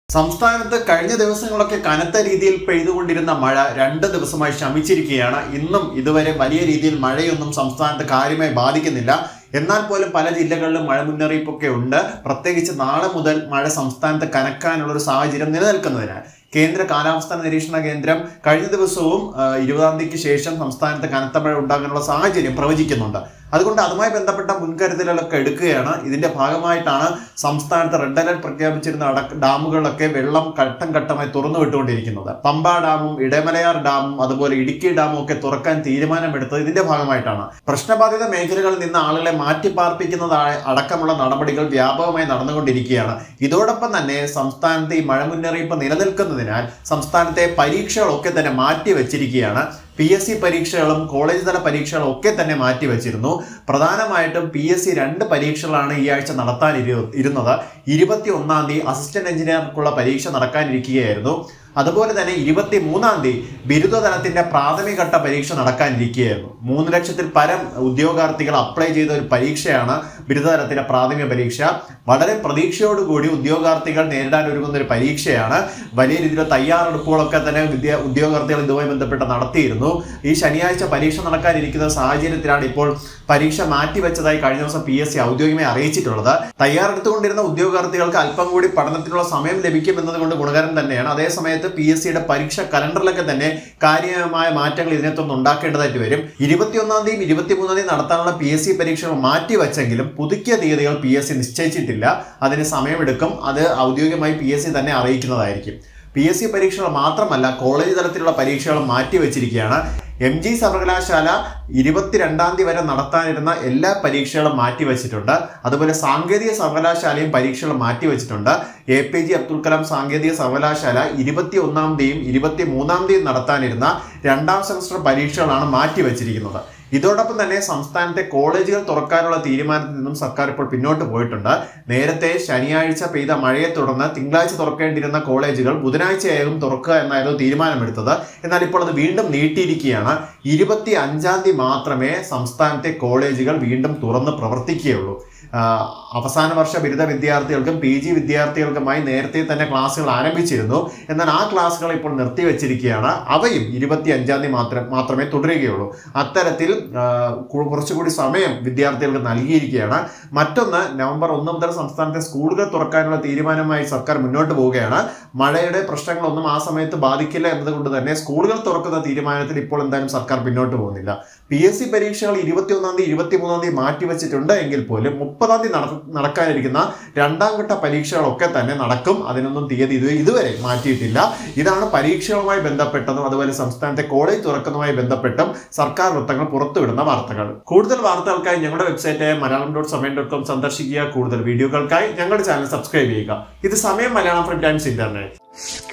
സംസ്ഥാനത്ത് കഴിഞ്ഞ ദിവസങ്ങളൊക്കെ കനത്ത രീതിയിൽ പെയ്തുകൊണ്ടിരുന്ന മഴ രണ്ട് ദിവസമായി ശമിച്ചിരിക്കുകയാണ് ഇന്നും ഇതുവരെ വലിയ രീതിയിൽ മഴയൊന്നും സംസ്ഥാനത്ത് കാര്യമായി ബാധിക്കുന്നില്ല എന്നാൽ പോലും പല ജില്ലകളിലും മഴ മുന്നറിയിപ്പൊക്കെ ഉണ്ട് പ്രത്യേകിച്ച് നാളെ മുതൽ മഴ സംസ്ഥാനത്ത് കനക്കാനുള്ള ഒരു സാഹചര്യം നിലനിൽക്കുന്നതിനാൽ കേന്ദ്ര കാലാവസ്ഥാ നിരീക്ഷണ കേന്ദ്രം കഴിഞ്ഞ ദിവസവും ആ, ഇരുപതാം തീയതിക്ക് ശേഷം സംസ്ഥാനത്ത് കനത്ത മഴ ഉണ്ടാകാനുള്ള സാഹചര്യം പ്രവചിക്കുന്നുണ്ട് അതുകൊണ്ട് അതുമായി ബന്ധപ്പെട്ട മുൻകരുതലുകളൊക്കെ എടുക്കുകയാണ് ഇതിന്റെ ഭാഗമായിട്ടാണ് സംസ്ഥാനത്ത് റെഡ് അലർട്ട് പ്രഖ്യാപിച്ചിരുന്ന അടക്ക ഡാമുകളിലൊക്കെ വെള്ളം ഘട്ടം ഘട്ടമായി തുറന്നു വിട്ടുകൊണ്ടിരിക്കുന്നത് പമ്പ ഡാമും ഇടമലയാർ ഡാമും അതുപോലെ ഇടുക്കി ഡാമും ഒക്കെ തുറക്കാൻ തീരുമാനമെടുത്തത് ഇതിന്റെ ഭാഗമായിട്ടാണ് പ്രശ്നബാധിത മേഖലകളിൽ നിന്ന് ആളുകളെ മാറ്റിപ്പാർപ്പിക്കുന്നതായ അടക്കമുള്ള നടപടികൾ വ്യാപകമായി നടന്നുകൊണ്ടിരിക്കുകയാണ് ഇതോടൊപ്പം തന്നെ സംസ്ഥാനത്ത് ഈ മഴ മുന്നറിയിപ്പ് നിലനിൽക്കുന്നതിനാൽ സംസ്ഥാനത്തെ പരീക്ഷകളൊക്കെ തന്നെ മാറ്റി വെച്ചിരിക്കുകയാണ് പി എസ് സി പരീക്ഷകളും കോളേജ് തല പരീക്ഷകളും ഒക്കെ തന്നെ മാറ്റി വെച്ചിരുന്നു പ്രധാനമായിട്ടും പി എസ് സി രണ്ട് പരീക്ഷകളാണ് ഈ ആഴ്ച നടത്താൻ ഇരുന്നത് ഇരുപത്തി ഒന്നാം തീയതി അസിസ്റ്റന്റ് എഞ്ചിനീയർക്കുള്ള പരീക്ഷ നടക്കാനിരിക്കുകയായിരുന്നു അതുപോലെ തന്നെ ഇരുപത്തി മൂന്നാം തീയതി ബിരുദതലത്തിന്റെ പ്രാഥമികഘട്ട പരീക്ഷ നടക്കാനിരിക്കുകയായിരുന്നു മൂന്ന് ലക്ഷത്തിൽ പരം ഉദ്യോഗാർത്ഥികൾ അപ്ലൈ ചെയ്ത ഒരു പരീക്ഷയാണ് ബിരുദതലത്തിലെ പ്രാഥമിക പരീക്ഷ വളരെ പ്രതീക്ഷയോടുകൂടി ഉദ്യോഗാർത്ഥികൾ നേരിടാൻ ഒരുങ്ങുന്ന ഒരു പരീക്ഷയാണ് വലിയ രീതിയിലുള്ള തയ്യാറെടുപ്പുകളൊക്കെ തന്നെ വിദ്യ ഉദ്യോഗാർത്ഥികൾ ഇതുമായി ബന്ധപ്പെട്ട് നടത്തിയിരുന്നു ഈ ശനിയാഴ്ച പരീക്ഷ നടക്കാനിരിക്കുന്ന സാഹചര്യത്തിലാണ് ഇപ്പോൾ പരീക്ഷ മാറ്റിവെച്ചതായി കഴിഞ്ഞ ദിവസം പി എസ് സി ഔദ്യോഗികമായി അറിയിച്ചിട്ടുള്ളത് തയ്യാറെടുത്തുകൊണ്ടിരുന്ന ഉദ്യോഗാർത്ഥികൾക്ക് അല്പം കൂടി പഠനത്തിനുള്ള സമയം ലഭിക്കും എന്നതുകൊണ്ട് ഗുണകരം തന്നെയാണ് അതേസമയത്ത് പി എസ് സിയുടെ പരീക്ഷ കലണ്ടറിലൊക്കെ തന്നെ കാര്യമായ മാറ്റങ്ങൾ ഇതിനകത്തൊന്നും ഉണ്ടാക്കേണ്ടതായിട്ട് വരും ഇരുപത്തിയൊന്നാം തീയതി ഇരുപത്തിമൂന്നാം തീയതി നടത്താനുള്ള പി എസ് സി പരീക്ഷകൾ മാറ്റിവെച്ചെങ്കിലും പുതുക്കിയ തീയതികൾ പി എസ് സി നിശ്ചയിച്ചിട്ടില്ല അതിന് സമയമെടുക്കും അത് ഔദ്യോഗികമായി പി എസ് സി തന്നെ അറിയിക്കുന്നതായിരിക്കും പി എസ് സി പരീക്ഷകൾ മാത്രമല്ല കോളേജ് തലത്തിലുള്ള പരീക്ഷകൾ മാറ്റിവെച്ചിരിക്കുകയാണ് എം ജി സർവകലാശാല ഇരുപത്തിരണ്ടാം തീയതി വരെ നടത്താനിരുന്ന എല്ലാ പരീക്ഷകളും മാറ്റിവെച്ചിട്ടുണ്ട് അതുപോലെ സാങ്കേതിക സർവകലാശാലയും പരീക്ഷകൾ മാറ്റിവെച്ചിട്ടുണ്ട് A P J Abdul Kalam സാങ്കേതിക സർവകലാശാല ഇരുപത്തി ഒന്നാം തീയതിയും ഇരുപത്തി മൂന്നാം തീയതി നടത്താനിരുന്ന രണ്ടാം സെമസ്റ്റർ പരീക്ഷകളാണ് മാറ്റിവെച്ചിരിക്കുന്നത് ഇതോടൊപ്പം തന്നെ സംസ്ഥാനത്തെ കോളേജുകൾ തുറക്കാനുള്ള തീരുമാനത്തിൽ നിന്നും സർക്കാർ ഇപ്പോൾ പിന്നോട്ട് പോയിട്ടുണ്ട് നേരത്തെ ശനിയാഴ്ച പെയ്ത മഴയെ തുടർന്ന് തിങ്കളാഴ്ച തുറക്കേണ്ടിരുന്ന കോളേജുകൾ ബുധനാഴ്ചയാകും തുറക്കുക എന്നായിരുന്നു തീരുമാനമെടുത്തത് എന്നാൽ ഇപ്പോൾ അത് വീണ്ടും നീട്ടിയിരിക്കുകയാണ് ഇരുപത്തി അഞ്ചാം തീയതി മാത്രമേ സംസ്ഥാനത്തെ കോളേജുകൾ വീണ്ടും തുറന്ന് പ്രവർത്തിക്കുകയുള്ളൂ ആഹ് അവസാന വർഷ ബിരുദ വിദ്യാർത്ഥികൾക്കും പി ജി വിദ്യാർത്ഥികൾക്കുമായി നേരത്തെ തന്നെ ക്ലാസ്സുകൾ ആരംഭിച്ചിരുന്നു എന്നാൽ ആ ക്ലാസ്സുകൾ ഇപ്പോൾ നിർത്തിവെച്ചിരിക്കുകയാണ് അവയും ഇരുപത്തി അഞ്ചാം തീയതി മാത്രം മാത്രമേ തുടരുകയുള്ളൂ അത്തരത്തിൽ ആഹ് കു- കുറച്ചുകൂടി സമയം വിദ്യാർത്ഥികൾക്ക് നൽകിയിരിക്കുകയാണ് മറ്റൊന്ന് നവംബർ ഒന്ന് മുതൽ സംസ്ഥാനത്തെ സ്കൂളുകൾ തുറക്കാനുള്ള തീരുമാനമായി സർക്കാർ മുന്നോട്ട് പോവുകയാണ് മഴയുടെ പ്രശ്നങ്ങളൊന്നും ആ സമയത്ത് ബാധിക്കില്ല എന്നതുകൊണ്ട് തന്നെ സ്കൂളുകൾ തുറക്കുന്ന തീരുമാനത്തിൽ ഇപ്പോൾ എന്തായാലും സർക്കാർ പിന്നോട്ട് പോകുന്നില്ല പി എസ് സി പരീക്ഷകൾ ഇരുപത്തിയൊന്നാം തീയതി ഇരുപത്തിമൂന്നാം തീയതി മാറ്റിവെച്ചിട്ടുണ്ട് എങ്കിൽ പോലും മുപ്പതാം തീയതി നട- നടക്കാനിരിക്കുന്ന രണ്ടാം ഘട്ട പരീക്ഷകളൊക്കെ തന്നെ നടക്കും അതിനൊന്നും തീയതി ഇത് ഇതുവരെ മാറ്റിയിട്ടില്ല ഇതാണ് പരീക്ഷകളുമായി ബന്ധപ്പെട്ടതും അതുപോലെ സംസ്ഥാനത്തെ കോളേജ് തുറക്കുന്നതുമായി ബന്ധപ്പെട്ടും സർക്കാർ വൃത്തങ്ങൾ പുറത്തുവിടുന്ന വാർത്തകൾ കൂടുതൽ വാർത്തകൾക്കായി ഞങ്ങളുടെ വെബ്സൈറ്റായ Malayalam dot Samayam dot com സന്ദർശിക്കുക കൂടുതൽ വീഡിയോകൾക്കായി ഞങ്ങളുടെ ചാനൽ സബ്സ്ക്രൈബ് ചെയ്യുക ഇത് സമയം മലയാളം ഫ്രം ടൈംസ് ഇന്റർനെറ്റ്